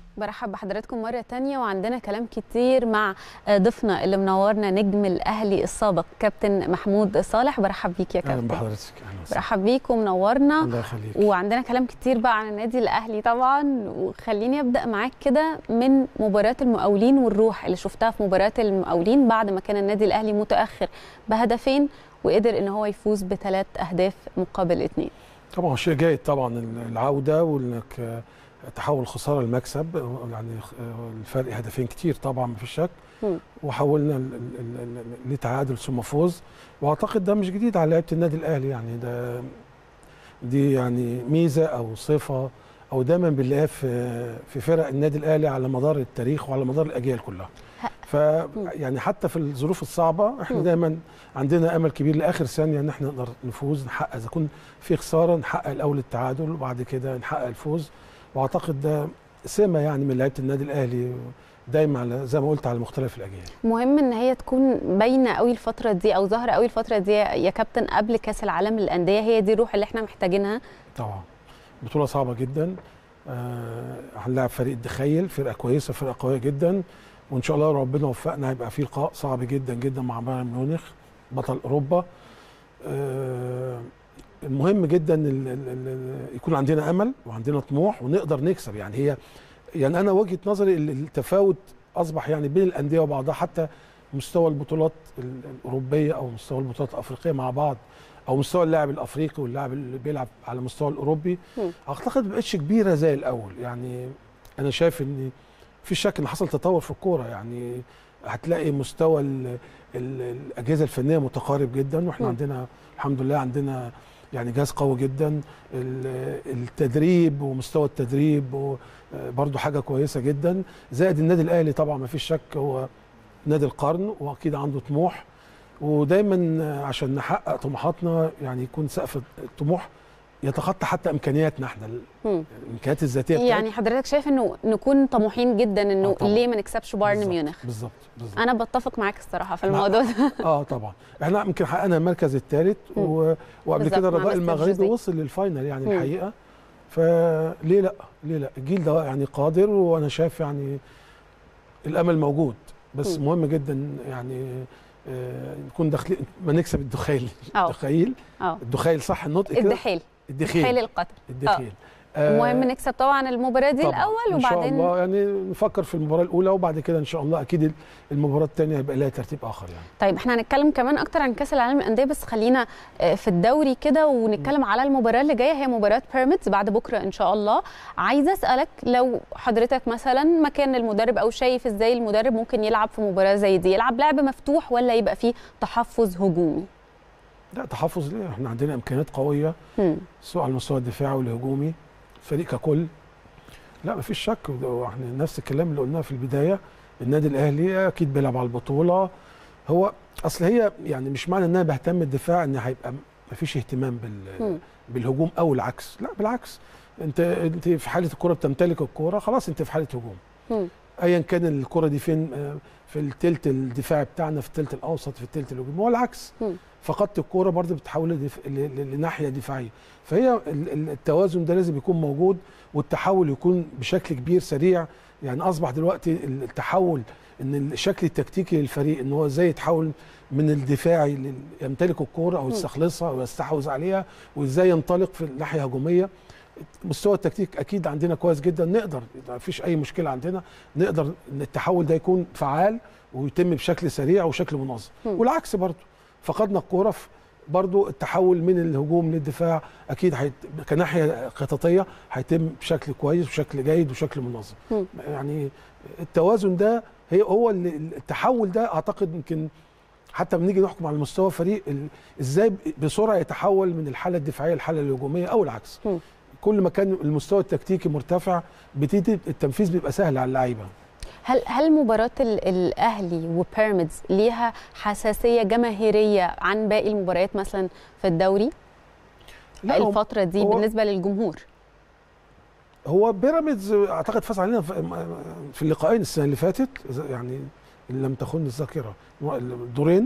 برحب بحضراتكم مرة تانية وعندنا كلام كتير مع ضيفنا اللي منورنا نجم الأهلي السابق كابتن محمود صالح برحب بيك يا اهلا كابتن بحضرتك اهلا وسهلا برحب بيك ومنورنا الله يخليك وعندنا كلام كتير بقى عن النادي الأهلي طبعا وخليني أبدأ معاك كده من مباراة المقاولين والروح اللي شفتها في مباراة المقاولين بعد ما كان النادي الأهلي متأخر بهدفين وقدر ان هو يفوز بثلاث اهداف مقابل اثنين طبعا شيء جيد طبعا العوده وانك آه، تحول خساره لمكسب يعني آه، الفرق هدفين كتير طبعا ما فيش شك مم. وحولنا ال- ال- ال- ال- لتعادل ثم فوز واعتقد ده مش جديد على لعيبه النادي الاهلي يعني ده دي يعني ميزه او صفه او دايما بنلاقيها في في فرق النادي الاهلي على مدار التاريخ وعلى مدار الاجيال كلها ف يعني حتى في الظروف الصعبه احنا مم. دايما عندنا امل كبير لاخر ثانيه ان احنا نقدر نفوز نحقق اذا كنا في خساره نحقق الاول التعادل وبعد كده نحقق الفوز واعتقد ده سمه يعني من لعيبه النادي الاهلي دايما على زي ما قلت على مختلف الاجيال مهم ان هي تكون باينه قوي الفتره دي او ظاهره قوي الفتره دي يا كابتن قبل كاس العالم للانديه هي دي الروح اللي احنا محتاجينها طبعا بطوله صعبه جدا آه هنلاعب فريق الدخيل فرقه كويسه فرقه قويه جدا وان شاء الله ربنا وفقنا هيبقى في لقاء صعب جدا جدا مع بايرن ميونخ بطل اوروبا آه المهم جدا ال- ال- ال- يكون عندنا امل وعندنا طموح ونقدر نكسب يعني هي يعني انا وجهه نظري ال- التفاوت اصبح يعني بين الانديه وبعضها حتى مستوى البطولات ال- الاوروبيه او مستوى البطولات الافريقيه مع بعض او مستوى اللاعب الافريقي واللاعب اللي بيلعب على المستوى الاوروبي مم. اعتقد ما بقتش كبيره زي الاول يعني انا شايف ان في شك ان حصل تطور في الكوره يعني هتلاقي مستوى ال ال الاجهزه الفنيه متقارب جدا واحنا مم. عندنا الحمد لله عندنا يعني جهاز قوي جدا ال- التدريب ومستوى التدريب برضو حاجه كويسه جدا زائد النادي الاهلي طبعا ما فيش شك هو نادي القرن واكيد عنده طموح ودايما عشان نحقق طموحاتنا يعني يكون سقف الطموح يتخطى حتى امكانياتنا احنا مم. الامكانيات الذاتيه بتاعتنا. يعني حضرتك شايف انه نكون طموحين جدا انه آه طبعاً. ليه ما نكسبش بايرن بالظبط، ميونخ بالظبط بالظبط انا بتفق معاك الصراحه في مع- الموضوع ده اه طبعا احنا يمكن حققنا المركز الثالث مم. و... وقبل بالظبط، كده مع الرجاء مستر المغربي جوزيه. وصل للفاينل يعني مم. الحقيقه فليه لا ليه لا الجيل ده يعني قادر وانا شايف يعني الامل موجود بس مم. مهم جدا يعني آه، نكون داخلين ما نكسب الدخيل اه الدخيل اه الدخيل صح النطق كده الدحيل الدحيل الدخيل القطر الدخيل المهم نكسب طبعا المباراه دي طبعاً. الاول ان شاء وبعدين الله يعني نفكر في المباراه الاولى وبعد كده ان شاء الله اكيد المباراه الثانيه هيبقى لها ترتيب اخر يعني طيب احنا هنتكلم كمان اكتر عن كاس العالم للانديه بس خلينا آه، في الدوري كده ونتكلم على المباراه اللي جايه هي مباراه بيراميدز بعد بكره ان شاء الله عايزه اسالك لو حضرتك مثلا مكان المدرب او شايف ازاي المدرب ممكن يلعب في مباراه زي دي يلعب لعب مفتوح ولا يبقى فيه تحفظ هجومي لا تحفظ ليه احنا عندنا امكانيات قويه مم. سواء على المستوى الدفاعي والهجومي الفريق ككل لا مفيش شك وده احنا نفس الكلام اللي قلناه في البدايه النادي الاهلي اكيد بيلعب على البطوله هو اصل هي يعني مش معنى ان انا بهتم بالدفاع ان هيبقى مفيش اهتمام بال مم. بالهجوم او العكس لا بالعكس انت انت في حاله الكره بتمتلك الكره خلاص انت في حاله هجوم مم. ايا كان الكره دي فين آه، في التلت الدفاعي بتاعنا في التلت الاوسط في التلت الهجومي هو العكس مم. فقدت الكوره برضه بتحول لدف... ل- ل- لناحيه دفاعيه فهي ال- ال- التوازن ده لازم يكون موجود والتحول يكون بشكل كبير سريع يعني اصبح دلوقتي التحول ان الشكل التكتيكي للفريق ان هو ازاي يتحول من الدفاعي لل- يمتلك الكوره او مم. يستخلصها او يستحوذ عليها وازاي ينطلق في الناحيه الهجوميه مستوى التكتيك اكيد عندنا كويس جدا نقدر ما فيش اي مشكله عندنا نقدر ان التحول ده يكون فعال ويتم بشكل سريع وشكل منظم مم. والعكس برضه فقدنا الكوره في برضو التحول من الهجوم للدفاع اكيد هيت... كناحيه خططيه هيتم بشكل كويس وشكل جيد وشكل منظم مم. يعني التوازن ده هي هو اللي التحول ده اعتقد يمكن حتى بنيجي نحكم على مستوى فريق ال- ازاي بسرعه يتحول من الحاله الدفاعيه للحاله الهجوميه او العكس مم. كل ما كان المستوى التكتيكي مرتفع بتيجي التنفيذ بيبقى سهل على اللعيبه هل هل مباراة ال- الأهلي وبيراميدز ليها حساسية جماهيرية عن باقي المباريات مثلا في الدوري لا، هو- الفترة دي هو- بالنسبة للجمهور؟ هو بيراميدز اعتقد فاز علينا في- في اللقاءين السنه اللي فاتت إذا- يعني ان لم تخن الذاكره الدورين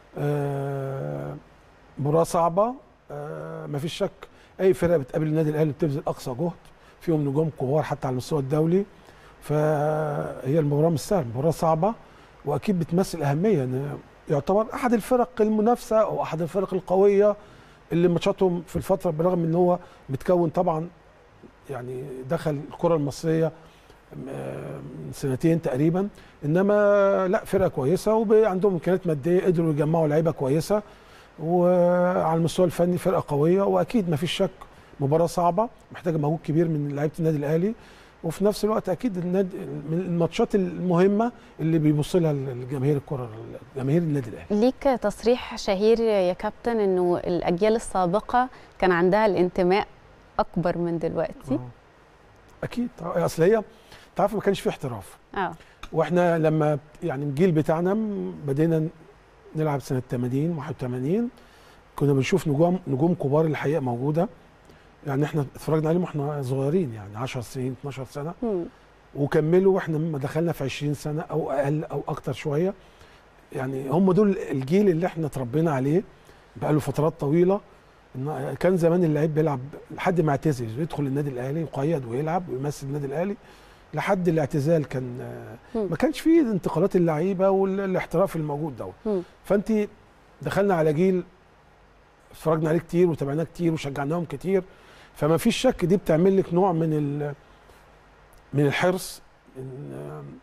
آه، مباراه صعبه ما فيش شك اي فرقه بتقابل النادي الاهلي بتبذل اقصى جهد فيهم نجوم كبار حتى على المستوى الدولي فهي المباراه مش سهله مباراه صعبه واكيد بتمثل اهميه ان يعتبر احد الفرق المنافسه او احد الفرق القويه اللي ماتشاتهم في الفتره بالرغم ان هو متكون طبعا يعني دخل الكره المصريه من سنتين تقريبا انما لا فرقه كويسه وعندهم امكانيات ماديه قدروا يجمعوا لعيبه كويسه وعلى المستوى الفني فرقه قويه واكيد ما فيش شك مباراه صعبه محتاجه مجهود كبير من لعيبه النادي الاهلي وفي نفس الوقت اكيد النادي من الماتشات المهمه اللي بيبص لها الجماهير الكره جماهير النادي الاهلي ليك تصريح شهير يا كابتن انه الاجيال السابقه كان عندها الانتماء اكبر من دلوقتي اكيد اصل هي تعرف ما كانش في احتراف اه واحنا لما يعني الجيل بتاعنا بدينا نلعب سنه 80 81 كنا بنشوف نجوم نجوم كبار الحقيقه موجوده يعني احنا اتفرجنا عليهم واحنا صغيرين يعني 10 سنين 12 سنه مم. وكملوا واحنا ما دخلنا في 20 سنه او اقل او اكتر شويه يعني هم دول الجيل اللي احنا اتربينا عليه بقى له فترات طويله إن كان زمان اللعيب بيلعب لحد ما اعتزل يدخل النادي الاهلي يقيد ويلعب ويمثل النادي الاهلي لحد الاعتزال كان مم. ما كانش فيه انتقالات اللعيبه والاحتراف الموجود دوت مم. فانت دخلنا على جيل اتفرجنا عليه كتير وتابعناه كتير وشجعناهم كتير فما فيش شك دي بتعمل لك نوع من ال من الحرص إن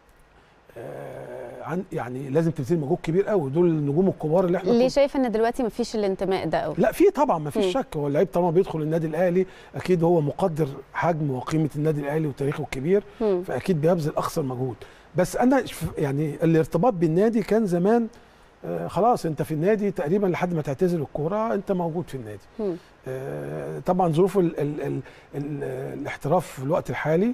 آه، عن يعني لازم تبذل مجهود كبير قوي دول النجوم الكبار اللي احنا ليه كنا- شايف ان دلوقتي مفيش الانتماء ده قوي لا في طبعا ما فيش مم. شك هو اللعيب طالما بيدخل النادي الاهلي اكيد هو مقدر حجم وقيمه النادي الاهلي وتاريخه الكبير مم. فاكيد بيبذل اقصى المجهود بس انا ش- يعني الارتباط بالنادي كان زمان آه، خلاص انت في النادي تقريبا لحد ما تعتزل الكوره انت موجود في النادي مم. آه، طبعا ظروف ال ال ال ال الاحتراف في الوقت الحالي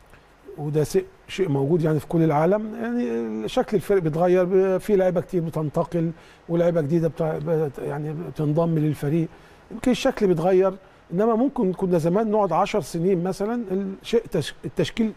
وده شيء شيء موجود يعني في كل العالم يعني شكل الفرق بيتغير ب- في لعيبه كتير بتنتقل ولاعيبه جديده بتاع بت- يعني بتنضم للفريق يمكن الشكل بيتغير انما ممكن كنا زمان نقعد 10 سنين مثلا الشيء تش- التشكيل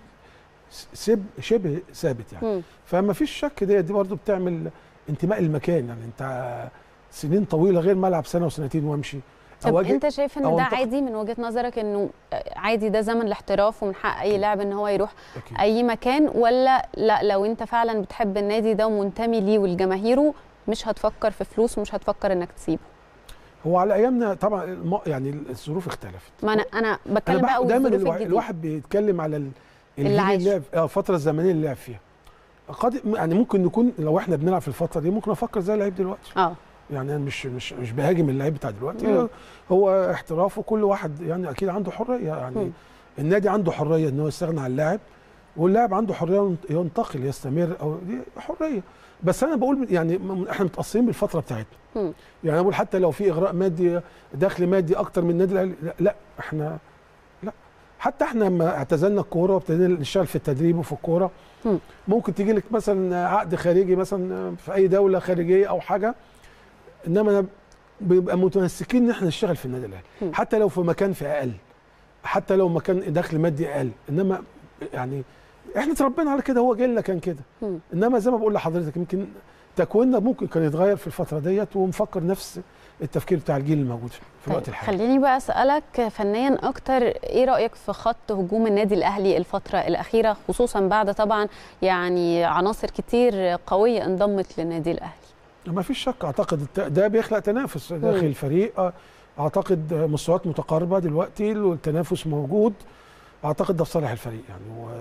سب شبه ثابت يعني مم. فما فيش شك دي دي برضه بتعمل انتماء المكان يعني انت سنين طويله غير ما العب سنه وسنتين وامشي طب أواجه- انت شايف ان أو ده انتقد. عادي من وجهه نظرك انه عادي ده زمن الاحتراف ومن حق اي لاعب ان هو يروح أكيد. اي مكان ولا لا لو انت فعلا بتحب النادي ده ومنتمي ليه ولجماهيره مش هتفكر في فلوس ومش هتفكر انك تسيبه هو على ايامنا طبعا الم- يعني الظروف اختلفت ما انا انا انا بتكلم بقى بقى دايما والظروف الوا- الجديده الواحد بيتكلم على ال- اللي الجيل عايشه. اللي لعب اه الفتره الزمنيه اللي لعب فيها قد يعني ممكن نكون لو احنا بنلعب في الفتره دي ممكن افكر زي اللعيب دلوقتي اه يعني انا مش مش مش بهاجم اللعيب بتاع دلوقتي مم. هو احتراف وكل واحد يعني اكيد عنده حريه يعني مم. النادي عنده حريه ان هو يستغنى عن اللاعب واللاعب عنده حريه ينتقل يستمر او دي حريه بس انا بقول يعني م- احنا متاثرين بالفتره بتاعتنا مم. يعني انا بقول حتى لو في اغراء مادي دخل مادي اكتر من النادي الاهلي لا, لا احنا لا حتى احنا لما اعتزلنا الكوره وابتدينا نشتغل في التدريب وفي الكوره مم. ممكن تيجي لك مثلا عقد خارجي مثلا في اي دوله خارجيه او حاجه انما أنا بيبقى متمسكين ان احنا نشتغل في النادي الاهلي مم. حتى لو في مكان في اقل حتى لو مكان دخل مادي اقل انما يعني احنا اتربينا على كده هو جيلنا كان كده مم. انما زي ما بقول لحضرتك يمكن تكويننا ممكن كان يتغير في الفتره ديت ونفكر نفس التفكير بتاع الجيل الموجود في في الوقت طيب الحالي خليني بقى اسالك فنيا اكتر ايه رايك في خط هجوم النادي الاهلي الفتره الاخيره خصوصا بعد طبعا يعني عناصر كتير قويه انضمت للنادي الاهلي ما فيش شك اعتقد الت- ده بيخلق تنافس داخل مم. الفريق اعتقد مستويات متقاربه دلوقتي والتنافس موجود اعتقد ده في صالح الفريق يعني و...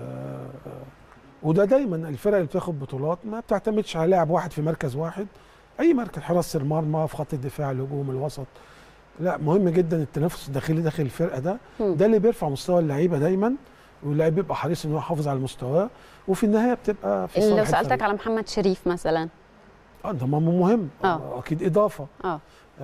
وده دايما الفرق اللي بتاخد بطولات ما بتعتمدش على لاعب واحد في مركز واحد اي مركز حراسه المرمى في خط الدفاع الهجوم الوسط لا مهم جدا التنافس الداخلي داخل الفرقه ده مم. ده اللي بيرفع مستوى اللعيبه دايما واللاعب بيبقى حريص ان هو يحافظ على مستواه وفي النهايه بتبقى في صالح لو سالتك الفريق. على محمد شريف مثلا اه ده مهم آه. اكيد اضافه اه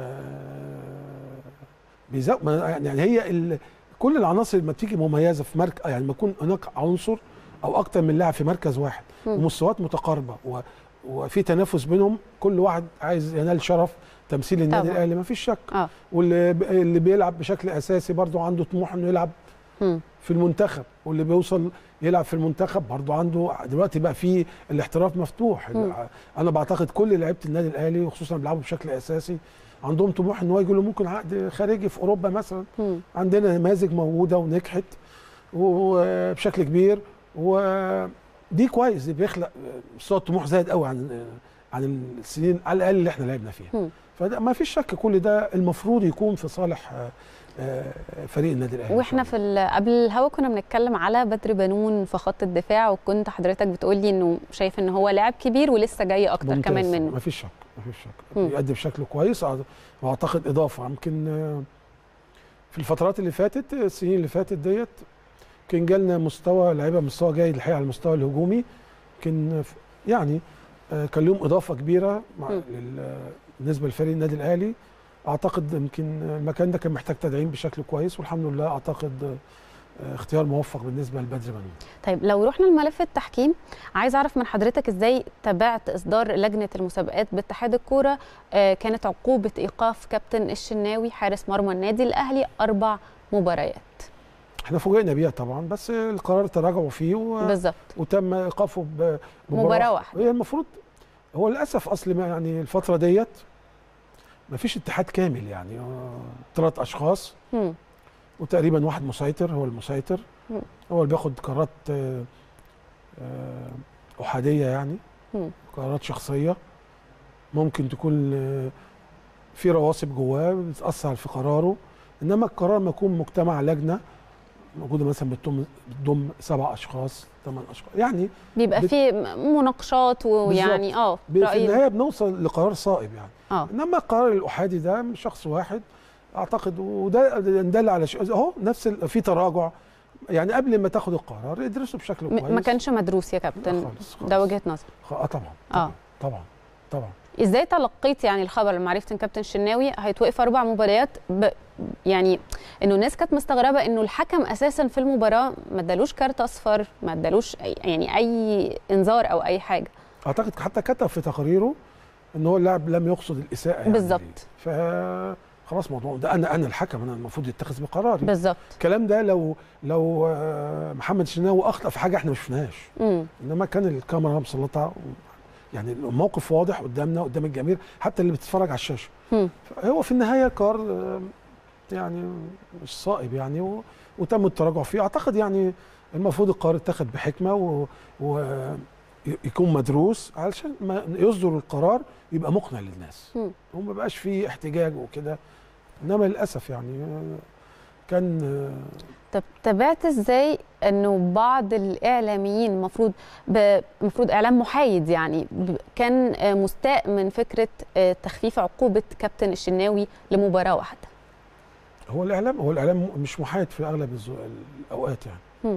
بيزو... ما- يعني هي ال... كل العناصر لما بتيجي مميزه في مركز يعني لما يكون هناك عنصر او اكتر من لاعب في مركز واحد مم. ومستويات متقاربه و... وفي تنافس بينهم كل واحد عايز ينال شرف تمثيل النادي طبعا. الاهلي ما فيش شك اه واللي ب... اللي بيلعب بشكل اساسي برضه عنده طموح انه يلعب مم. في المنتخب واللي بيوصل يلعب في المنتخب برضه عنده دلوقتي بقى في الاحتراف مفتوح مم. انا بعتقد كل لعيبه النادي الاهلي وخصوصا بيلعبوا بشكل اساسي عندهم طموح ان هو يجي له ممكن عقد خارجي في اوروبا مثلا مم. عندنا نماذج موجوده ونجحت وبشكل كبير ودي كويس دي بيخلق مستوى الطموح زايد قوي عن عن السنين على الاقل اللي احنا لعبنا فيها مم. فده ما فيش شك كل ده المفروض يكون في صالح آه، آه، فريق النادي الاهلي إن واحنا شاء في ال- قبل الهوا كنا بنتكلم على بدر بنون في خط الدفاع وكنت حضرتك بتقولي انه شايف ان هو لاعب كبير ولسه جاي اكتر ممتاز. كمان منه ما فيش شك ما فيش شك مم. بيقدم شكله كويس أعت- واعتقد اضافه يمكن آه، في الفترات اللي فاتت السنين اللي فاتت ديت كان جالنا مستوى لعيبه مستوى جيد الحقيقه على المستوى الهجومي كان ف- يعني آه، كان لهم اضافه كبيره مع مم. لل- بالنسبه لفريق النادي الاهلي اعتقد يمكن المكان ده كان محتاج تدعيم بشكل كويس والحمد لله اعتقد آه، اختيار موفق بالنسبه لبدر بنون طيب لو رحنا لملف التحكيم عايز اعرف من حضرتك ازاي تابعت اصدار لجنه المسابقات باتحاد الكوره آه، كانت عقوبه ايقاف كابتن الشناوي حارس مرمى النادي الاهلي اربع مباريات احنا فوجئنا بيها طبعا بس القرار تراجعوا فيه و... بالظبط وتم ايقافه ب- مباراة واحدة. هي المفروض هو للاسف اصل ما يعني الفتره ديت ما فيش اتحاد كامل يعني ثلاث اشخاص مم. وتقريبا واحد مسيطر هو المسيطر مم. هو اللي بياخد قرارات آه، آه، احاديه يعني مم. قرارات شخصيه ممكن تكون آه، في رواسب جواه بتاثر في قراره انما القرار ما يكون مجتمع لجنه موجوده مثلا بتضم بتضم سبع اشخاص ثمان اشخاص يعني بيبقى بت- في مناقشات ويعني اه ب- في رأي النهايه بنوصل لقرار صائب يعني اه انما القرار الاحادي ده من شخص واحد اعتقد وده دل على شيء اهو نفس ال- في تراجع يعني قبل ما تاخد القرار ادرسه بشكل كويس م- ما كانش مدروس يا لا كابتن خالص خالص. ده وجهه نظر خ- اه طبعا اه طبعا طبعا طبعا ازاي تلقيت يعني الخبر لما عرفت ان كابتن شناوي هيتوقف اربع مباريات ب... يعني انه الناس كانت مستغربه انه الحكم اساسا في المباراه ما ادالوش كارت اصفر ما ادالوش أي... يعني اي انذار او اي حاجه اعتقد حتى كتب في تقريره ان هو اللاعب لم يقصد الاساءه يعني بالظبط. ليه. ف خلاص موضوع ده انا انا الحكم انا المفروض يتخذ بقراري بالظبط الكلام ده لو لو آه، محمد شناوي اخطا في حاجه احنا ما شفناهاش امم انما كان الكاميرا مسلطه و- يعني الموقف واضح قدامنا قدام الجماهير حتى اللي بتتفرج على الشاشه مم. هو في النهايه قرار آه، يعني مش صائب يعني و... وتم التراجع فيه اعتقد يعني المفروض القرار يتخذ بحكمه و... و... يكون مدروس علشان ما يصدر القرار يبقى مقنع للناس مم. وما بقاش فيه احتجاج وكده انما للاسف يعني آه، كان آه، طب تابعت ازاي انه بعض الاعلاميين المفروض المفروض اعلام محايد يعني ب- كان آه، مستاء من فكره آه، تخفيف عقوبه كابتن الشناوي لمباراه واحده هو الاعلام هو الاعلام مش محايد في اغلب الزو- الاوقات يعني مم.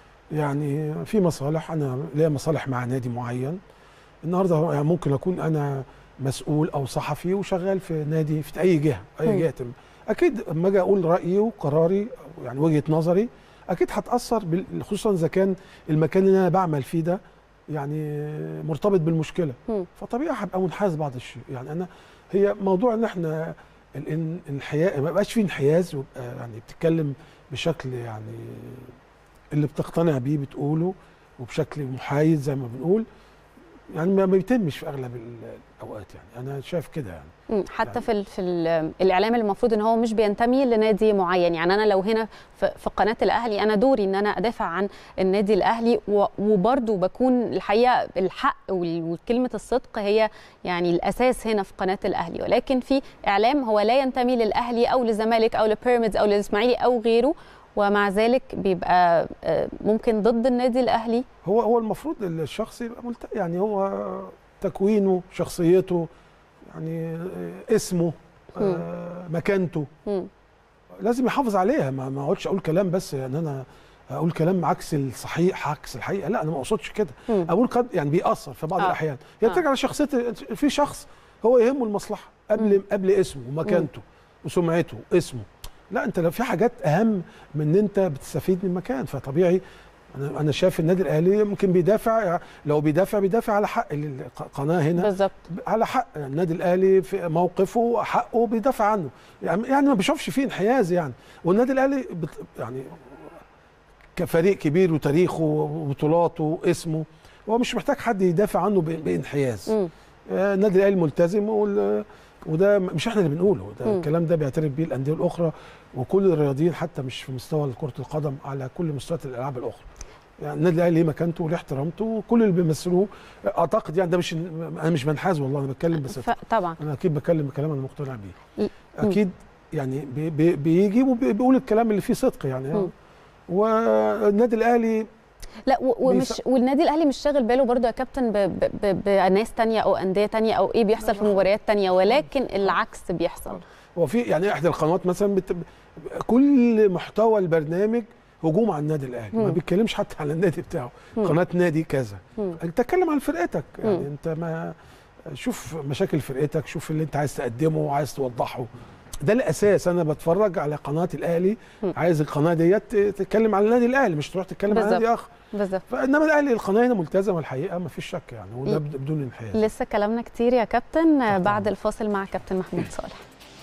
يعني في مصالح انا ليا مصالح مع نادي معين النهارده يعني ممكن اكون انا مسؤول او صحفي وشغال في نادي في اي جهه اي مم. جهه ما. اكيد اما اجي اقول رايي وقراري يعني وجهه نظري اكيد هتاثر بال- خصوصا اذا كان المكان اللي انا بعمل فيه ده يعني مرتبط بالمشكله مم. فطبيعي هبقى منحاز بعض الشيء يعني انا هي موضوع ان احنا الان- الانحياز ما يبقاش فيه انحياز ويبقى يعني بتتكلم بشكل يعني اللي بتقتنع بيه بتقوله وبشكل محايد زي ما بنقول يعني ما ما بيتمش في اغلب ال- الاوقات يعني انا شايف كده يعني مم. حتى يعني- في ال في ال الاعلام المفروض ان هو مش بينتمي لنادي معين يعني انا لو هنا في, في قناه الاهلي انا دوري ان انا ادافع عن النادي الاهلي و- وبرضه بكون الحقيقه الحق وال- وكلمه الصدق هي يعني الاساس هنا في قناه الاهلي ولكن في اعلام هو لا ينتمي للاهلي او للزمالك او لبيراميدز او للاسماعيلي او غيره ومع ذلك بيبقى آه، ممكن ضد النادي الاهلي هو هو المفروض الشخص يبقى ملت... يعني هو تكوينه شخصيته يعني آه، اسمه آه، مكانته مم. لازم يحافظ عليها ما ما اقعدش اقول كلام بس يعني انا اقول كلام عكس الصحيح عكس الحقيقه لا انا ما اقصدش كده مم. اقول قد يعني بيأثر في بعض آه. الاحيان هي آه. بترجع لشخصيه في شخص هو يهمه المصلحه قبل قبل اسمه ومكانته وسمعته اسمه لا انت لو في حاجات اهم من ان انت بتستفيد من مكان فطبيعي انا انا شايف النادي الاهلي يمكن بيدافع لو بيدافع بيدافع على حق القناه هنا بالظبط على حق النادي الاهلي في موقفه حقه بيدافع عنه يعني يعني ما بيشوفش فيه انحياز يعني والنادي الاهلي بت يعني كفريق كبير وتاريخه وبطولاته واسمه هو مش محتاج حد يدافع عنه ب- بانحياز مم. آه، النادي الاهلي ملتزم وال- وده مش احنا اللي بنقوله ده مم. الكلام ده بيعترف بيه الانديه الاخرى وكل الرياضيين حتى مش في مستوى كره القدم على كل مستويات الالعاب الاخرى يعني النادي الاهلي ليه مكانته وليه احترامته وكل اللي بيمثلوه اعتقد يعني ده مش انا مش بنحاز والله انا بتكلم بس ف... طبعا انا اكيد بتكلم بكلام انا مقتنع بيه م. اكيد يعني بي بي بيجي وبيقول الكلام اللي فيه صدق يعني م. والنادي الاهلي لا و- ومش بيس- والنادي الاهلي مش شاغل باله برضه يا كابتن ب- ب- ب- بناس تانية او انديه تانية او ايه بيحصل في مباريات تانية ولكن العكس بيحصل هو في يعني احدى القنوات مثلا بت... كل محتوى البرنامج هجوم على النادي الاهلي ما مم. بيتكلمش حتى على النادي بتاعه مم. قناه نادي كذا مم. انت اتكلم عن فرقتك يعني مم. انت ما شوف مشاكل فرقتك شوف اللي انت عايز تقدمه وعايز توضحه ده الاساس انا بتفرج على قناه الاهلي مم. عايز القناه ديت تتكلم على النادي الاهلي مش تروح تتكلم على بالظبط. نادي اخر بالظبط فانما الاهلي القناه هنا ملتزمه الحقيقه ما فيش شك يعني وده ل- بد- بدون انحياز لسه كلامنا كتير يا كابتن طبعاً. بعد الفاصل مع كابتن محمود صالح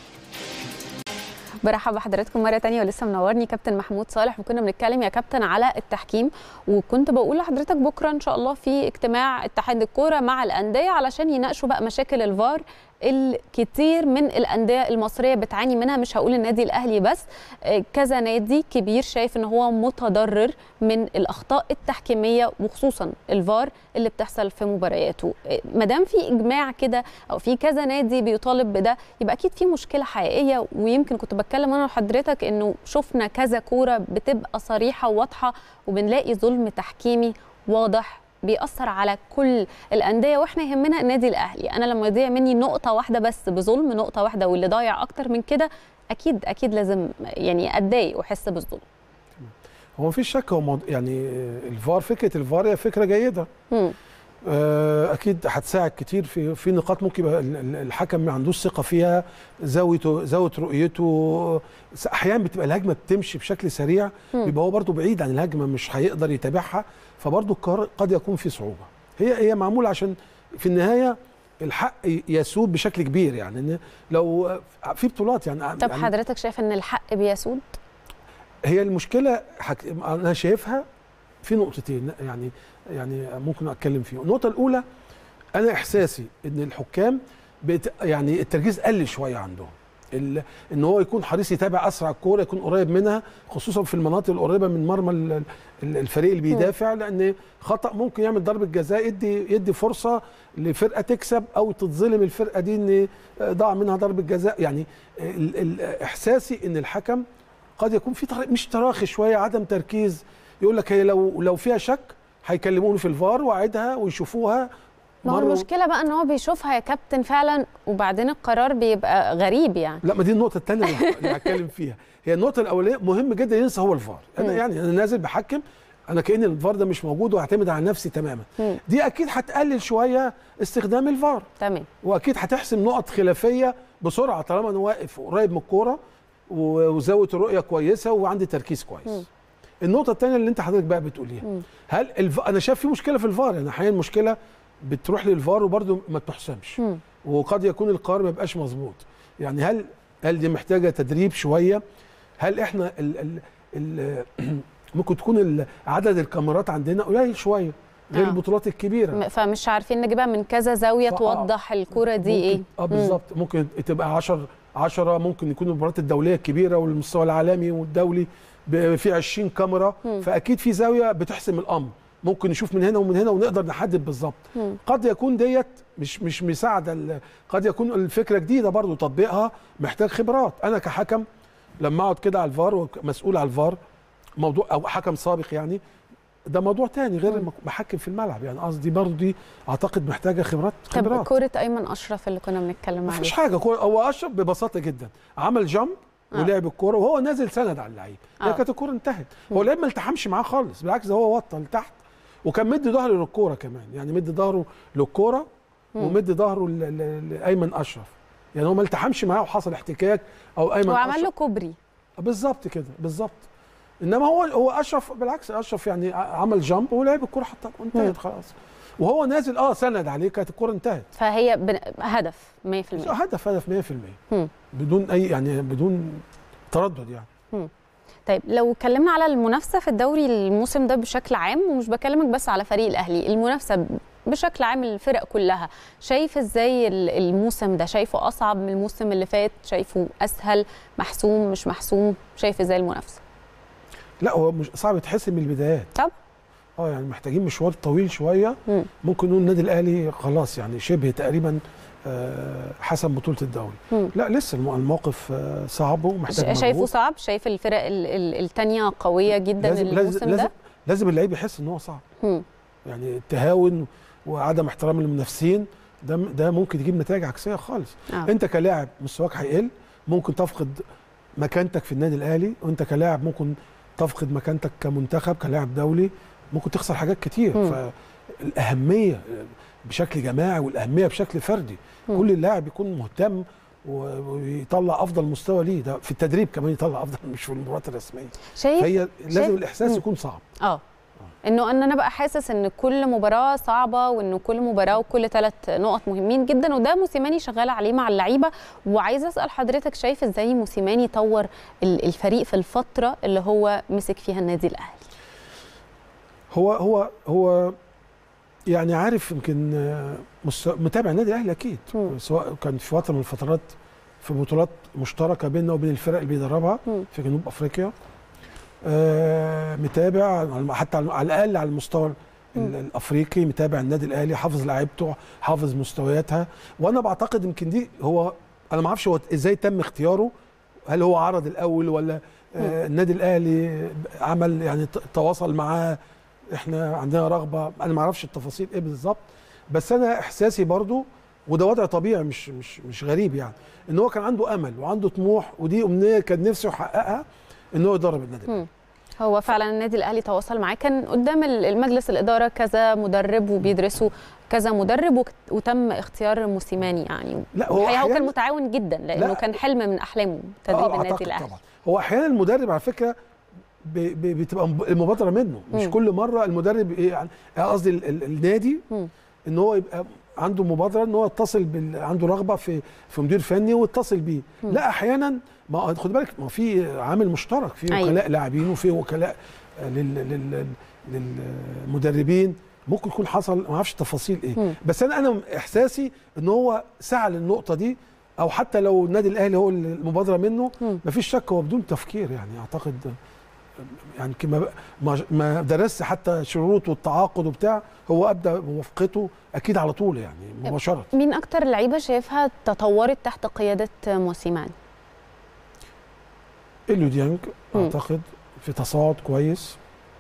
برحب بحضراتكم مرة تانية ولسه منورني كابتن محمود صالح وكنا بنتكلم يا كابتن على التحكيم وكنت بقول لحضرتك بكرة إن شاء الله في اجتماع اتحاد الكورة مع الأندية علشان يناقشوا بقى مشاكل الفار الكتير من الأندية المصرية بتعاني منها مش هقول النادي الأهلي بس آه، كذا نادي كبير شايف إن هو متضرر من الأخطاء التحكيمية وخصوصا الفار اللي بتحصل في مبارياته آه، مادام في إجماع كده أو في كذا نادي بيطالب بده يبقى أكيد في مشكلة حقيقية ويمكن كنت بتكلم أنا وحضرتك إنه شفنا كذا كورة بتبقى صريحة وواضحة وبنلاقي ظلم تحكيمي واضح بيأثر على كل الأندية واحنا يهمنا النادي الأهلي أنا لما يضيع مني نقطة واحدة بس بظلم نقطة واحدة واللي ضايع أكتر من كده أكيد أكيد لازم يعني أتضايق وأحس بالظلم هو مفيش شك هو موضوع يعني الفار فكره الفار هي فكره جيده مم. آه، اكيد هتساعد كتير في في نقاط ممكن يبقى ال- ال- الحكم ما عندوش ثقه فيها زاويته زاويه رؤيته س- احيانا بتبقى الهجمه بتمشي بشكل سريع مم. يبقى هو برضو بعيد عن الهجمه مش هيقدر يتابعها فبرضو القرار قد يكون في صعوبه هي هي معموله عشان في النهايه الحق ي- يسود بشكل كبير يعني إن لو في بطولات يعني طب يعني حضرتك شايف إن الحق بيسود؟ هي المشكله حك... انا شايفها في نقطتين يعني يعني ممكن اتكلم فيهم النقطه الاولى انا احساسي ان الحكام بت... يعني التركيز قل شويه عندهم ال... ان هو يكون حريص يتابع اسرع الكوره يكون قريب منها خصوصا في المناطق القريبه من مرمى ال- ال- الفريق اللي بيدافع لان خطا ممكن يعمل ضربه جزاء يدي يدي فرصه لفرقه تكسب او تتظلم الفرقه دي ان ضاع منها ضربه جزاء يعني ال... ال... احساسي ان الحكم قد يكون في تر... مش تراخي شويه عدم تركيز يقول لك هي لو لو فيها شك هيكلموني في الفار واعيدها ويشوفوها ما هو مرة- المشكلة بقى إن هو بيشوفها يا كابتن فعلا وبعدين القرار بيبقى غريب يعني لا ما دي النقطة الثانية اللي هتكلم فيها هي النقطة الأولانية مهم جدا ينسى هو الفار أنا مم. يعني أنا نازل بحكم أنا كأن الفار ده مش موجود وهعتمد على نفسي تماما مم. دي أكيد هتقلل شوية استخدام الفار تمام وأكيد هتحسم نقط خلافية بسرعة طالما أنا واقف قريب من الكورة و- وزاوية الرؤية كويسة وعندي تركيز كويس مم. النقطة الثانية اللي أنت حضرتك بقى بتقوليها مم. هل الف... أنا شايف في مشكلة في الفار يعني أحيانا المشكلة بتروح للفار وبرده ما بتحسمش مم. وقد يكون القرار ما يبقاش مظبوط يعني هل هل دي محتاجه تدريب شويه هل احنا ال ال ال ممكن تكون ال- عدد الكاميرات عندنا قليل شويه غير آه. البطولات الكبيره م- فمش عارفين نجيبها من كذا زاوية فآه. توضح الكورة دي ممكن- إيه اه بالظبط ممكن تبقى 10 10 ممكن يكون المباريات الدوليه الكبيره والمستوى العالمي والدولي ب- في 20 كاميرا مم. فاكيد في زاويه بتحسم الامر ممكن نشوف من هنا ومن هنا ونقدر نحدد بالظبط مم. قد يكون ديت مش مش مساعده ال- قد يكون الفكره جديده برضو تطبيقها محتاج خبرات انا كحكم لما اقعد كده على الفار ومسؤول على الفار موضوع او حكم سابق يعني ده موضوع تاني غير مم. لما بحكم في الملعب يعني قصدي برضو دي اعتقد محتاجه خبرات طب خبرات كورة أيمن أشرف اللي كنا بنتكلم ما فيش عليها حاجه كورة هو اشرف ببساطه جدا عمل جامب آه. ولعب الكوره وهو نازل سند على اللعيب هي آه. كانت الكوره انتهت هو مم. اللعيب ما التحمش معاه خالص بالعكس ده هو وطى لتحت وكان مدي ظهره للكوره كمان يعني مدي ظهره للكوره مم. ومدي ظهره ل- ل- لايمن اشرف يعني هو ما التحمش معاه وحصل احتكاك او ايمن وعمل أشرف له كوبري بالظبط كده بالظبط انما هو هو اشرف بالعكس اشرف يعني ع- عمل جامب ولعب الكوره حطها مم. وانتهت خلاص وهو نازل اه سند عليه كانت الكوره انتهت فهي بن... هدف 100% هدف هدف 100% مم. بدون اي يعني بدون تردد يعني طيب لو اتكلمنا على المنافسه في الدوري الموسم ده بشكل عام ومش بكلمك بس على فريق الاهلي المنافسه بشكل عام الفرق كلها شايف ازاي ال- الموسم ده شايفه اصعب من الموسم اللي فات شايفه اسهل محسوم مش محسوم شايف ازاي المنافسه لا هو مش صعب يتحسم من البدايات طب اه يعني محتاجين مشوار طويل شويه مم. ممكن نقول النادي الاهلي خلاص يعني شبه تقريبا آه، حسم بطوله الدوري مم. لا لسه الم- الموقف آه، صعب ومحتاج شايفه مجهود. صعب شايف الفرق ال- ال- التانية قوية جدا لازم لازم الموسم لازم, ده لازم اللعيب يحس ان هو صعب مم. يعني التهاون وعدم احترام المنافسين ده ده ممكن يجيب نتائج عكسيه خالص آه. انت كلاعب مستواك هيقل ممكن تفقد مكانتك في النادي الاهلي وانت كلاعب ممكن تفقد مكانتك كمنتخب كلاعب دولي ممكن تخسر حاجات كتير مم. فالاهميه بشكل جماعي والاهميه بشكل فردي مم. كل لاعب يكون مهتم و- ويطلع افضل مستوى ليه ده في التدريب كمان يطلع افضل مش في المباريات الرسميه شايف فهي لازم شايف- الاحساس مم. يكون صعب اه انه ان انا بقى حاسس ان كل مباراه صعبه وانه كل مباراه وكل ثلاث نقط مهمين جدا وده موسيماني شغال عليه مع اللعيبه وعايزه اسال حضرتك شايف ازاي موسيماني طور ال- الفريق في الفتره اللي هو مسك فيها النادي الاهلي هو هو هو يعني عارف يمكن آه، مست- متابع النادي الاهلي اكيد مم. سواء كان في فتره من الفترات في بطولات مشتركه بيننا وبين الفرق اللي بيدربها مم. في جنوب افريقيا آه، متابع على- حتى على على الاقل على المستوى ال- مم. الافريقي متابع النادي الاهلي حافظ لعيبته حافظ مستوياتها وانا بعتقد يمكن دي هو انا ما اعرفش هو ازاي تم اختياره هل هو عرض الاول ولا آه، النادي الاهلي عمل يعني ت- تواصل معاه احنا عندنا رغبه انا ما اعرفش التفاصيل ايه بالظبط بس انا احساسي برضو وده وضع طبيعي مش مش مش غريب يعني ان هو كان عنده امل وعنده طموح ودي امنيه كان نفسه يحققها ان هو يدرب النادي الأهلي. مم. هو فعلا النادي الاهلي تواصل معاه كان قدام ال- المجلس الاداره كذا مدرب وبيدرسوا كذا مدرب وك- وتم اختيار موسيماني يعني لا، هو الحقيقه هو كان أحياناً- متعاون جدا لانه لا. كان حلم من احلامه تدريب آه، النادي أعتقد الاهلي طبعا هو احيانا المدرب على فكره ب- ب- بتبقى مب- المبادره منه مش مم. كل مره المدرب ايه يعني قصدي ال- ال- النادي مم. ان هو يبقى عنده مبادره ان هو يتصل بال... عنده رغبه في في مدير فني ويتصل بيه مم. لا احيانا ما خد بالك ما في عامل مشترك في أيوة. وكلاء لاعبين وفي وكلاء آه، لل... لل... للمدربين ممكن يكون حصل ما اعرفش التفاصيل ايه مم. بس انا انا احساسي ان هو سعى للنقطه دي او حتى لو النادي الاهلي هو اللي المبادره منه مم. مفيش شك هو بدون تفكير يعني اعتقد يعني كما ما ما درس حتى شروط والتعاقد وبتاع هو ابدا موافقته اكيد على طول يعني مباشره مين اكتر لعيبه شايفها تطورت تحت قياده موسيماني اليو ديانج مم. اعتقد في تصاعد كويس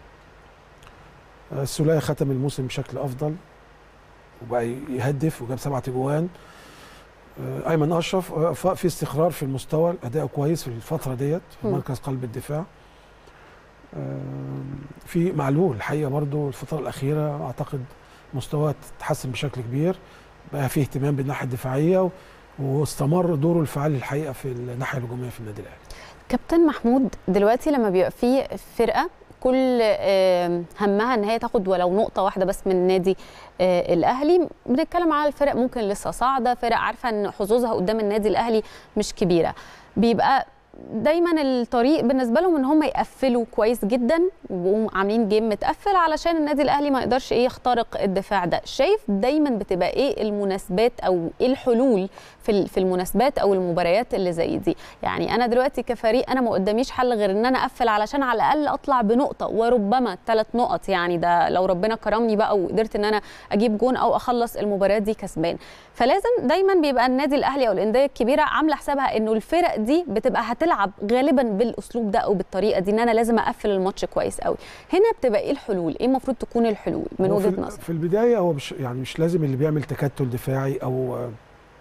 آه، السولية ختم الموسم بشكل افضل وبقى يهدف وجاب سبعة اجوان آه، ايمن اشرف آه، ف- في استقرار في المستوى اداؤه كويس في الفتره ديت في مم. مركز قلب الدفاع آه، في معلول الحقيقه برضو الفتره الاخيره اعتقد مستواه تحسن بشكل كبير بقى فيه اهتمام بالناحيه الدفاعيه و- واستمر دوره الفعال الحقيقه في الناحيه الهجوميه في النادي الاهلي كابتن محمود دلوقتي لما بيبقى في فرقه كل آم، همها ان هي تاخد ولو نقطه واحده بس من النادي آه، الاهلي بنتكلم على الفرق ممكن لسه صاعده فرق عارفه ان حظوظها قدام النادي الاهلي مش كبيره بيبقى دايما الطريق بالنسبه لهم ان هم يقفلوا كويس جدا ويبقوا عاملين جيم متقفل علشان النادي الاهلي ما يقدرش ايه يخترق الدفاع ده شايف دايما بتبقى ايه المناسبات او ايه الحلول في ال- في المناسبات او المباريات اللي زي دي يعني انا دلوقتي كفريق انا ما قداميش حل غير ان انا اقفل علشان على الاقل اطلع بنقطه وربما ثلاث نقط يعني ده لو ربنا كرمني بقى وقدرت ان انا اجيب جون او اخلص المباريات دي كسبان فلازم دايما بيبقى النادي الاهلي او الانديه الكبيره عامله حسابها انه الفرق دي بتبقى هتلعب غالبا بالاسلوب ده او بالطريقه دي ان انا لازم اقفل الماتش كويس قوي هنا بتبقى ايه الحلول ايه المفروض تكون الحلول من هو في وجهه ال- نظرك في البدايه هو مش يعني مش لازم اللي بيعمل تكتل دفاعي او آه،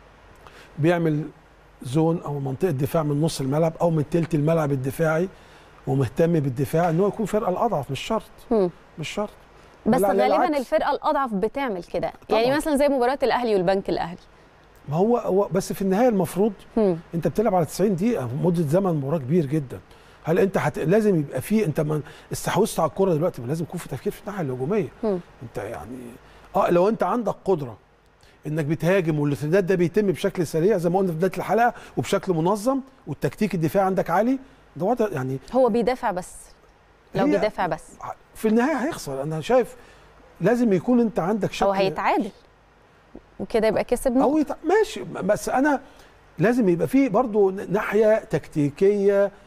بيعمل زون او منطقه دفاع من نص الملعب او من تلت الملعب الدفاعي ومهتم بالدفاع ان هو يكون فرقه الاضعف مش شرط مم. مش شرط بس بل على غالبا العكس. الفرقه الاضعف بتعمل كده طبعاً. يعني مثلا زي مباراه الاهلي والبنك الاهلي ما هو هو بس في النهايه المفروض مم. انت بتلعب على 90 دقيقه مده زمن مباراه كبير جدا هل انت حت... لازم يبقى في انت ما استحوذت على الكره دلوقتي ما لازم يكون في تفكير في الناحيه الهجوميه مم. انت يعني اه لو انت عندك قدره انك بتهاجم والارتداد ده بيتم بشكل سريع زي ما قلنا في بدايه الحلقه وبشكل منظم والتكتيك الدفاعي عندك عالي ده وضع يعني هو بيدافع بس لو هي- بيدافع بس في النهايه هيخسر انا شايف لازم يكون انت عندك شكل او هيتعادل وكده يبقى كسب او نقطه يت... ماشي بس انا لازم يبقى فيه برضو ناحيه تكتيكيه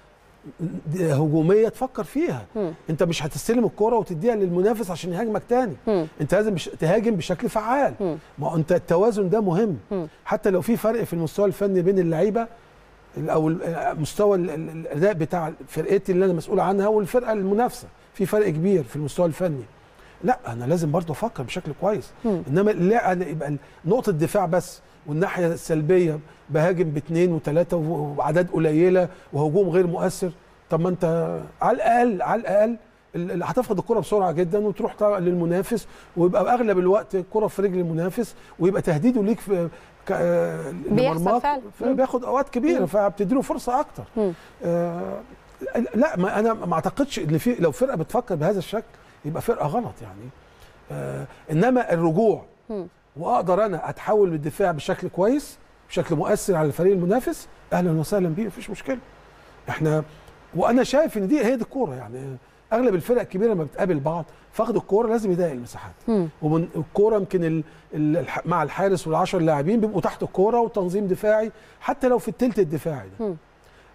د- هجوميه تفكر فيها مم. انت مش هتستلم الكره وتديها للمنافس عشان يهاجمك تاني مم. انت لازم بش- تهاجم بشكل فعال مم. ما هو انت التوازن ده مهم مم. حتى لو في فرق في المستوى الفني بين اللعيبه ال- او ال- مستوى ال- ال- الاداء بتاع فرقتي اللي انا مسؤول عنها والفرقه المنافسه في فرق كبير في المستوى الفني لا انا لازم برضه افكر بشكل كويس مم. انما لا أنا يبقى نقطه دفاع بس والناحيه السلبيه بهاجم باثنين وثلاثه واعداد قليله وهجوم غير مؤثر طب ما انت على الاقل على الاقل ال- ال- هتفقد الكره بسرعه جدا وتروح طبعاً للمنافس ويبقى اغلب الوقت الكره في رجل المنافس ويبقى تهديده ليك في ك- آه، بيحصل لمرماك، فعلا. فبياخد اوقات كبيره مم. فبتدي له فرصه اكتر مم. آه لا ما انا ما اعتقدش ان في لو فرقه بتفكر بهذا الشكل يبقى فرقه غلط يعني آه انما الرجوع مم. واقدر انا اتحول للدفاع بشكل كويس بشكل مؤثر على الفريق المنافس اهلا وسهلا بيه مفيش مشكله احنا وانا شايف ان دي هي دي الكوره يعني اغلب الفرق الكبيره لما بتقابل بعض فقد الكوره لازم يضايق المساحات مم. ومن الكوره يمكن ال ال الح- مع الحارس والعشر لاعبين بيبقوا تحت الكوره وتنظيم دفاعي حتى لو في التلت الدفاعي ده مم.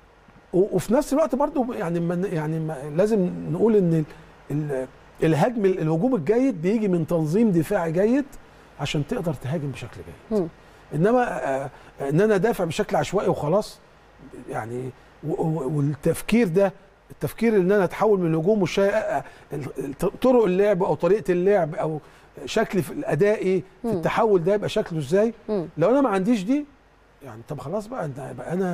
و- وفي نفس الوقت برضو يعني من يعني ما لازم نقول ان ال- ال- الهجم الهجوم الجيد بيجي من تنظيم دفاعي جيد عشان تقدر تهاجم بشكل جيد مم. انما آه، ان انا دافع بشكل عشوائي وخلاص يعني و- و- والتفكير ده التفكير ان انا اتحول من الهجوم والشيء طرق اللعب او طريقه اللعب او شكلي في الادائي في مم. التحول ده يبقى شكله ازاي مم. لو انا ما عنديش دي يعني طب خلاص بقى انت يبقى انا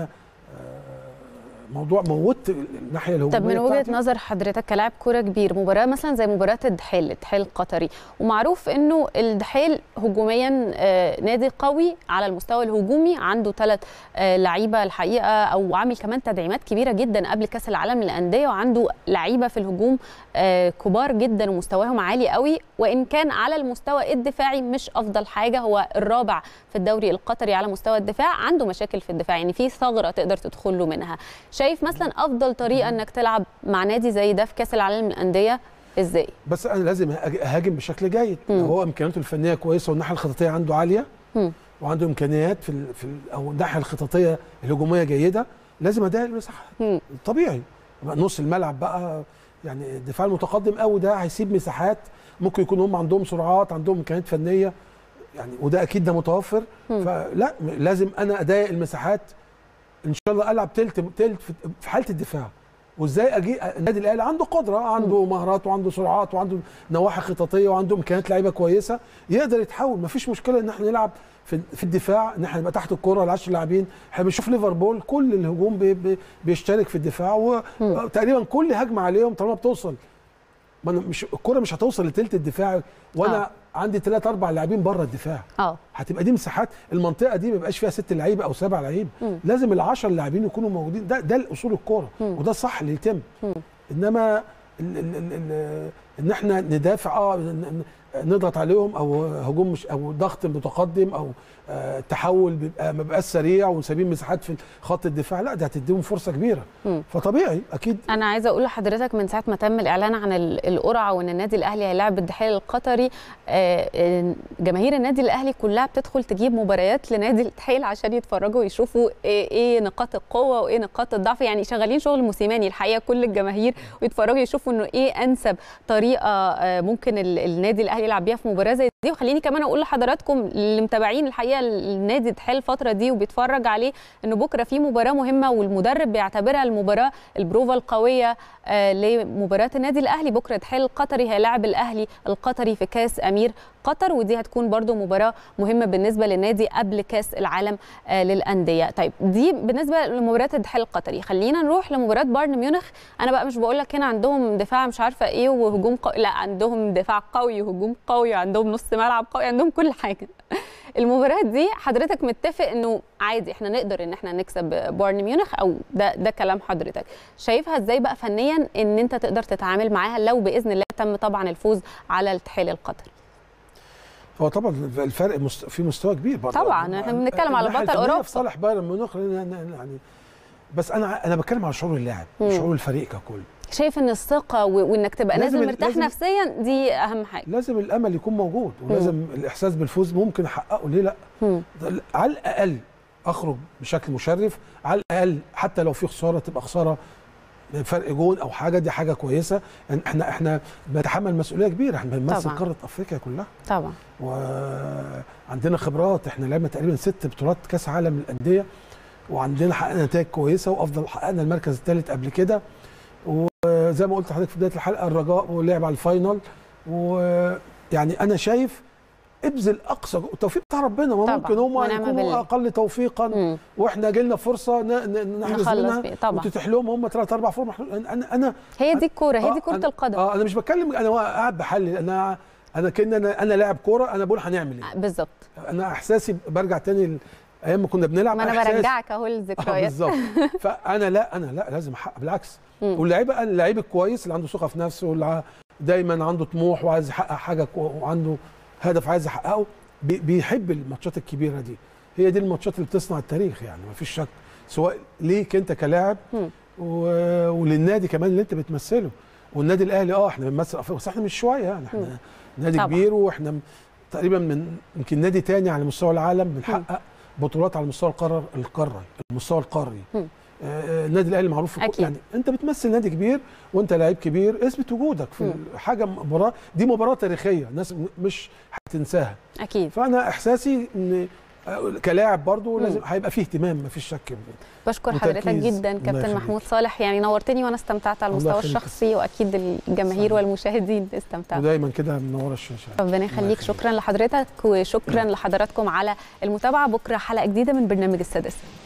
آه، موضوع موت الناحيه الهجوميه طب من وجهه بتاعتي. نظر حضرتك كلاعب كوره كبير مباراه مثلا زي مباراه الدحيل الدحيل القطري ومعروف انه الدحيل هجوميا آه، نادي قوي على المستوى الهجومي عنده ثلاث لعيبه الحقيقه او عامل كمان تدعيمات كبيره جدا قبل كاس العالم للانديه وعنده لعيبه في الهجوم آه، كبار جدا ومستواهم عالي قوي وان كان على المستوى الدفاعي مش افضل حاجه هو الرابع في الدوري القطري على مستوى الدفاع عنده مشاكل في الدفاع يعني في ثغره تقدر تدخل له منها شايف مثلا افضل طريقه انك تلعب مع نادي زي ده في كاس العالم للانديه ازاي بس انا لازم أج- اهاجم بشكل جيد مم. لو هو امكانياته الفنيه كويسه والناحيه الخططيه عنده عاليه مم. وعنده امكانيات في ال في ال او الناحيه الخططيه الهجوميه جيده لازم اضايق المساحه مم. طبيعي بقى نص الملعب بقى يعني الدفاع المتقدم قوي ده هيسيب مساحات ممكن يكون هم عندهم سرعات عندهم امكانيات فنيه يعني وده اكيد ده متوفر مم. فلا م- لازم انا اضايق المساحات ان شاء الله العب تلت تلت في- في حاله الدفاع وازاي اجي النادي الاهلي عنده قدره عنده مهارات وعنده سرعات وعنده نواحي خططيه وعنده امكانيات لعيبه كويسه يقدر يتحول مفيش مشكله ان احنا نلعب في في الدفاع ان احنا نبقى تحت الكره العشر لاعبين احنا بنشوف ليفربول كل الهجوم بي بي بيشترك في الدفاع وتقريبا كل هجمه عليهم طالما بتوصل ما أنا مش الكره مش هتوصل لتلت الدفاع وانا آه. آه. عندي ثلاث اربع لاعبين بره الدفاع اه هتبقى دي مساحات المنطقه دي ما يبقاش فيها ست لعيبه او سبع لعيبه مم. لازم العشر لاعبين يكونوا موجودين ده ده الاصول الكوره مم. وده الصح اللي يتم مم. انما ال ال ال ال ان احنا ندافع اه ن- ن- نضغط عليهم او هجوم مش او ضغط متقدم او آه تحول بيبقى ما بيبقاش سريع ونسيبين مساحات في خط الدفاع لا ده هتديهم فرصه كبيره مم. فطبيعي اكيد انا عايزه اقول لحضرتك من ساعه ما تم الاعلان عن ال- القرعه وان النادي الاهلي هيلاعب الدحيل القطري آه، آه، جماهير النادي الاهلي كلها بتدخل تجيب مباريات لنادي الدحيل عشان يتفرجوا ويشوفوا ايه إيه نقاط القوه وايه نقاط الضعف يعني شغالين شغل موسيماني الحقيقه كل الجماهير ويتفرجوا يشوفوا انه ايه انسب طريقه آه، ممكن ال- النادي الاهلي يلعب بيها في مباراه زي دي وخليني كمان اقول لحضراتكم اللي متابعين الحقيقه النادي الدحيل الفتره دي وبيتفرج عليه انه بكره في مباراه مهمه والمدرب بيعتبرها المباراه البروفا القويه آه، لمباراه النادي الاهلي بكره الدحيل القطري هيلاعب الاهلي القطري في كاس امير قطر ودي هتكون برضو مباراه مهمه بالنسبه للنادي قبل كاس العالم آه، للانديه طيب دي بالنسبه لمباراه الدحيل القطري خلينا نروح لمباراه بايرن ميونخ انا بقى مش بقول لك هنا عندهم دفاع مش عارفه ايه وهجوم قوي لا عندهم دفاع قوي وهجوم قوي عندهم نص ملعب قوي عندهم كل حاجه المباراه دي حضرتك متفق انه عادي احنا نقدر ان احنا نكسب بايرن ميونخ او ده ده كلام حضرتك شايفها ازاي بقى فنيا ان انت تقدر تتعامل معاها لو باذن الله تم طبعا الفوز على الاتحاد القطري هو طبعا الفرق مست... في مستوى كبير برضه طبعا، إحنا بنتكلم على الناحية بطل الفنية أوروبا. في صالح بايرن ميونخ لأن- يعني بس انا انا بتكلم على شعور اللاعب مم. شعور الفريق ككل شايف ان الثقه و- وانك تبقى لازم نازل ال- مرتاح لازم- نفسيا دي اهم حاجه لازم الامل يكون موجود ولازم الاحساس بالفوز ممكن احققه ليه لا مم. ده على الاقل اخرج بشكل مشرف على الاقل حتى لو في خساره تبقى خساره فرق جون او حاجه دي حاجه كويسه يعني احنا احنا بنتحمل مسؤوليه كبيره احنا بنمثل طبعاً. قاره افريقيا كلها طبعا وعندنا خبرات احنا لعبنا تقريبا ست بطولات كاس عالم للانديه وعندنا حققنا نتائج كويسه وافضل حققنا المركز الثالث قبل كده وزي ما قلت لحضرتك في بدايه الحلقه الرجاء ولعب على الفاينل ويعني انا شايف ابذل اقصى جو- التوفيق بتاع ربنا ما طبعاً، ممكن هم ونعم يكونوا بالله. اقل توفيقا مم. واحنا جالنا فرصه ن- ن- نحرز نخلص منها بيه طبعا وتتيح لهم هم ثلاث اربع فور محلول انا انا هي دي الكوره هي آه، دي كره أنا- القدم اه انا مش بتكلم انا قاعد بحلل انا انا كان انا انا لاعب كوره انا بقول هنعمل ايه بالظبط انا احساسي برجع تاني ل- ايام ما كنا بنلعب ما انا إحساسي- برجعك اهو اه للذكريات بالظبط فانا لا انا لا لازم احقق بالعكس مم. واللعيب بقى اللعيب الكويس اللي عنده ثقه في نفسه واللي ع- دايما عنده طموح وعايز يحقق حاجه كو- وعنده هدف عايز يحققه بي- بيحب الماتشات الكبيره دي هي دي الماتشات اللي بتصنع التاريخ يعني ما فيش شك سواء ليك انت كلاعب مم. و- وللنادي كمان اللي انت بتمثله والنادي الاهلي اه احنا بنمثل افريقيا بس احنا مش شويه يعني مم. احنا نادي طبعاً. كبير واحنا م- تقريبا من يمكن نادي تاني على مستوى العالم بنحقق بطولات على مستوى القاره القاره المستوى القاري مم. آه، النادي الاهلي معروف في كل- أكيد. يعني انت بتمثل نادي كبير وانت لعيب كبير اثبت وجودك في مم. حاجه مباراه دي مباراه تاريخيه الناس م- مش هتنساها اكيد فانا احساسي ان آه، كلاعب برضو مم. لازم هيبقى فيه اهتمام مفيش شك بشكر وتركيز. حضرتك جدا الله كابتن يخليك. محمود صالح يعني نورتني وانا استمتعت على الله المستوى يخليك. الشخصي واكيد الجماهير سلام. والمشاهدين استمتعوا ودايما كده منوره الشاشه ربنا الله يخليك يخليك. شكرا لحضرتك وشكرا لحضراتكم على المتابعه بكره حلقه جديده من برنامج السادسه